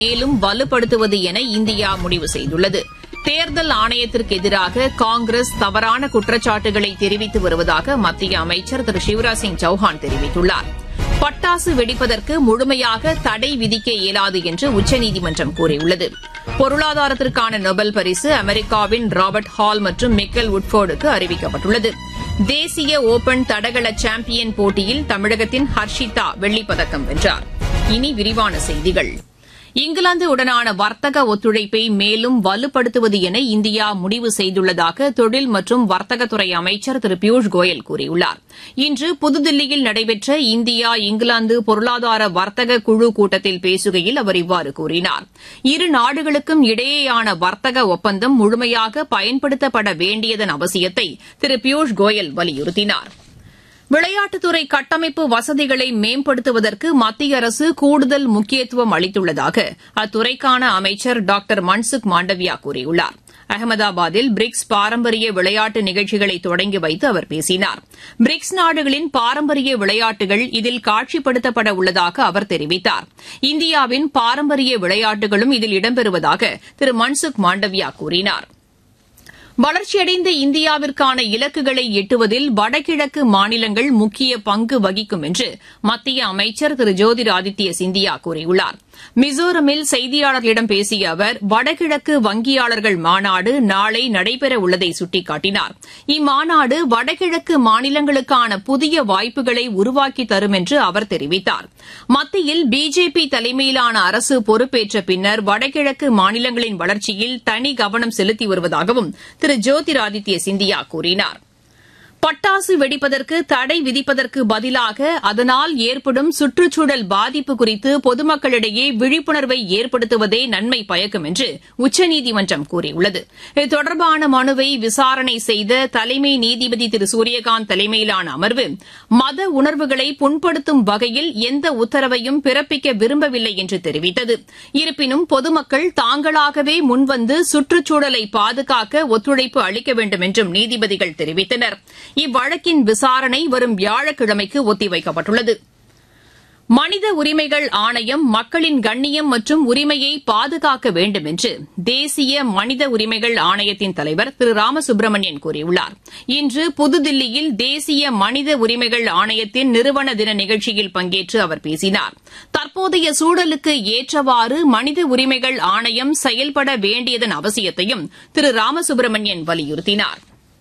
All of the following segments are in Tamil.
மேலும் வலுப்படுத்துவது என இந்தியா முடிவு செய்துள்ளது தேர்தல் ஆணையத்திற்கு எதிராக காங்கிரஸ் தவறான குற்றச்சாட்டுகளை தெரிவித்து வருவதாக மத்திய அமைச்சர் திரு சிவராஜ் சிங் சௌஹான் தெரிவித்துள்ளார் பட்டாசு வெடிப்பதற்கு முழுமையாக தடை விதிக்க இயலாது என்று உச்சநீதிமன்றம் கூறியுள்ளது பொருளாதாரத்திற்கான நொபல் பரிசு அமெரிக்காவின் ராபர்ட் ஹால் மற்றும் மிக்கல் உட்ஃபோர்டுக்கு அறிவிக்கப்பட்டுள்ளது தேசிய ஓபன் தடகள சாம்பியன் போட்டியில் தமிழகத்தின் ஹர்ஷிதா வெள்ளிப்பதக்கம் வென்றார் இனி விரிவான செய்திகள் இங்கிலாந்து உடனான வர்த்தக ஒத்துழைப்பை மேலும் வலுப்படுத்துவது என இந்தியா முடிவு செய்துள்ளதாக தொழில் மற்றும் வர்த்தகத்துறை அமைச்சர் திரு பியூஷ் கோயல் கூறியுள்ளார் இன்று புதுதில்லியில் நடைபெற்ற இந்தியா இங்கிலாந்து பொருளாதார வர்த்தக குழு கூட்டத்தில் பேசுகையில் அவர் இவ்வாறு கூறினார் இரு நாடுகளுக்கும் இடையேயான வர்த்தக ஒப்பந்தம் முழுமையாக பயன்படுத்தப்பட வேண்டியதன் அவசியத்தை திரு பியூஷ் கோயல் வலியுறுத்தினாா் விளையாட்டுத்துறை கட்டமைப்பு வசதிகளை மேம்படுத்துவதற்கு மத்திய அரசு கூடுதல் முக்கியத்துவம் அளித்துள்ளதாக அத்துறைக்கான அமைச்சர் டாக்டர் மன்சுக் மாண்டவியா கூறியுள்ளார் அகமதாபாத்தில் பிரிக்ஸ் பாரம்பரிய விளையாட்டு நிகழ்ச்சிகளை தொடங்கி வைத்து அவர் பேசினார் பிரிக்ஸ் நாடுகளின் பாரம்பரிய விளையாட்டுகள் இதில் காட்சிப்படுத்தப்பட உள்ளதாக அவர் தெரிவித்தார் இந்தியாவின் பாரம்பரிய விளையாட்டுகளும் இதில் இடம்பெறுவதாக திரு மன்சுக் மாண்டவியா கூறினாா் வளர்ச்சியடைந்த இந்தியாவிற்கான இலக்குகளை எட்டுவதில் வடகிழக்கு மாநிலங்கள் முக்கிய பங்கு வகிக்கும் என்று மத்திய அமைச்சர் திரு ஜோதிர் ஆதித்ய சிந்தியா கூறியுள்ளார் மிசோரமில் செய்தியாளர்களிடம் பேசிய அவர் வடகிழக்கு வங்கியாளர்கள் மாநாடு நாளை நடைபெற உள்ளதை சுட்டிக்காட்டினார் இம்மாநாடு வடகிழக்கு மாநிலங்களுக்கான புதிய வாய்ப்புகளை உருவாக்கி தரும் என்று அவர் தெரிவித்தார் மத்தியில் பிஜேபி தலைமையிலான அரசு பொறுப்பேற்ற பின்னர் வடகிழக்கு மாநிலங்களின் வளர்ச்சியில் தனி கவனம் செலுத்தி வருவதாகவும் திரு ஜோதிராதித்ய சிந்தியா கூறினாா் பட்டாசு வெடிப்பதற்கு தடை விதிப்பதற்கு பதிலாக அதனால் ஏற்படும் சுற்றுச்சூழல் பாதிப்பு குறித்து பொதுமக்களிடையே விழிப்புணர்வை ஏற்படுத்துவதே நன்மை பயக்கும் என்று உச்சநீதிமன்றம் கூறியுள்ளது இது தொடர்பான மனுவை விசாரணை செய்த தலைமை நீதிபதி திரு சூரியகாந்த் தலைமையிலான அமர்வு மத உணர்வுகளை புண்படுத்தும் வகையில் எந்த உத்தரவையும் பிறப்பிக்க விரும்பவில்லை என்று தெரிவித்தது இருப்பினும் பொதுமக்கள் தாங்களாகவே முன்வந்து சுற்றுச்சூழலை பாதுகாக்க ஒத்துழைப்பு அளிக்க வேண்டும் என்றும் நீதிபதிகள் தெரிவித்தனா் இவ்வழக்கின் விசாரணை வரும் வியாழக்கிழமைக்கு ஒத்திவைக்கப்பட்டுள்ளது மனித உரிமைகள் ஆணையம் மக்களின் கண்ணியம் மற்றும் உரிமையை பாதுகாக்க வேண்டும் என்று தேசிய மனித உரிமைகள் ஆணையத்தின் தலைவர் திரு ராமசுப்பிரமணியன் கூறியுள்ளார் இன்று புதுதில்லியில் தேசிய மனித உரிமைகள் ஆணையத்தின் நிறுவன தின நிகழ்ச்சியில் பங்கேற்று அவர் பேசினார் தற்போதைய சூழலுக்கு ஏற்றவாறு மனித உரிமைகள் ஆணையம் செயல்பட வேண்டியதன் அவசியத்தையும் திரு ராமசுப்பிரமணியன் வலியுறுத்தினாா்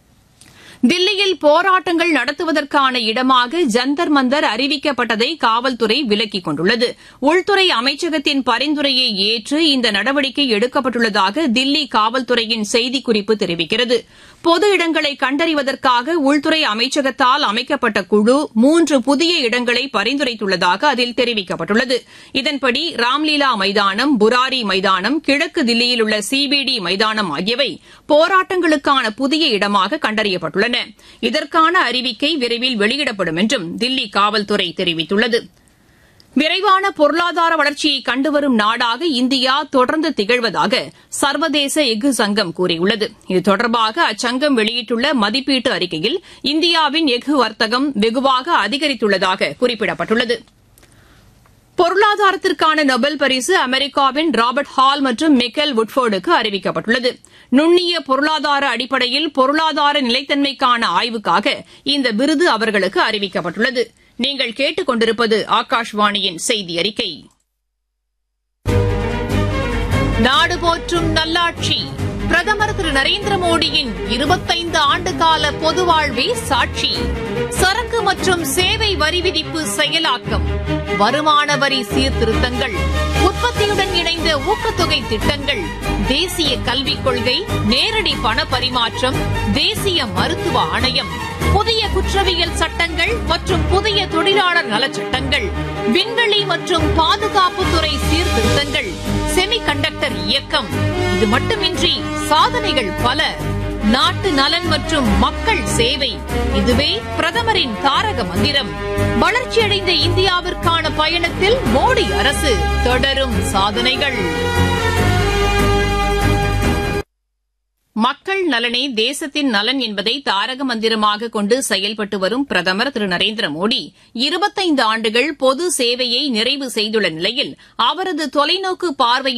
தில்லியில் போராட்டங்கள் நடத்துவதற்கான இடமாக ஜந்தர் மந்தர் அறிவிக்கப்பட்டதை காவல்துறை விலக்கிக் கொண்டுள்ளது உள்துறை அமைச்சகத்தின் பரிந்துரையை ஏற்று இந்த நடவடிக்கை எடுக்கப்பட்டுள்ளதாக தில்லி காவல்துறையின் செய்திக்குறிப்பு தெரிவிக்கிறது பொது இடங்களை கண்டறிவதற்காக உள்துறை அமைச்சகத்தால் அமைக்கப்பட்ட குழு மூன்று புதிய இடங்களை பரிந்துரைத்துள்ளதாக அதில் தெரிவிக்கப்பட்டுள்ளது இதன்படி ராம்லீலா மைதானம் புராரி மைதானம் கிழக்கு தில்லியில் உள்ள சிபிடி மைதானம் ஆகியவை போராட்டங்களுக்கான புதிய இடமாக கண்டறியப்பட்டுள்ளன இதற்கான அறிவிக்கை விரைவில் வெளியிடப்படும் என்றும் தில்லி காவல்துறை தெரிவித்துள்ளது விரைவான பொருளாதார வளர்ச்சியை கண்டுவரும் நாடாக இந்தியா தொடர்ந்து திகழ்வதாக சர்வதேச எஃகு சங்கம் கூறியுள்ளது இது தொடர்பாக அச்சங்கம் வெளியிட்டுள்ள மதிப்பீட்டு அறிக்கையில் இந்தியாவின் எஃகு வர்த்தகம் வெகுவாக அதிகரித்துள்ளதாக குறிப்பிடப்பட்டுள்ளது பொருளாதாரத்திற்கான நொபல் பரிசு அமெரிக்காவின் ராபர்ட் ஹால் மற்றும் மிக்கேல் உட்ஃபோர்டுக்கு அறிவிக்கப்பட்டுள்ளது நுண்ணிய பொருளாதார அடிப்படையில் பொருளாதார நிலைத்தன்மைக்கான ஆய்வுக்காக இந்த விருது அவர்களுக்கு அறிவிக்கப்பட்டுள்ளது நீங்கள் கேட்டுக் கொண்டிருப்பது ஆகாஷ்வாணியின் செய்தி அறிக்கை நாடு போற்றும் நல்லாட்சி பிரதமர் திரு நரேந்திர மோடியின் இருபத்தைந்து ஆண்டுகால பொது வாழ்வே சாட்சி சரக்கு மற்றும் சேவை வரி விதிப்பு செயலாக்கம் வருமான வரி சீர்திருத்தங்கள் உற்பத்தியுடன் இணைந்த ஊக்கத்தொகை திட்டங்கள் தேசிய கல்விக் கொள்கை நேரடி பண பரிமாற்றம் தேசிய மருத்துவ ஆணையம் புதிய குற்றவியல் சட்டங்கள் மற்றும் புதிய தொழிலாளர் நலச்சட்டங்கள் விண்வெளி மற்றும் பாதுகாப்புத்துறை சீர்திருத்தங்கள் செமி கண்டக்டர் இயக்கம் இது மட்டுமின்றி சாதனைகள் பல நாட்டு நலன் மற்றும் மக்கள் சேவை இதுவே பிரதமரின் தாரக மந்திரம் வளர்ச்சியடைந்த இந்தியாவிற்கான பயணத்தில் மோடி அரசு தொடரும் சாதனைகள் மக்கள் நலனே தேசத்தின் நலன் என்பதை தாரக மந்திரமாக கொண்டு செயல்பட்டு வரும் பிரதமர் திரு நரேந்திர மோடி இருபத்தைந்து ஆண்டுகள் பொது சேவையை நிறைவு செய்துள்ள நிலையில் அவரது தொலைநோக்கு பார்வையின்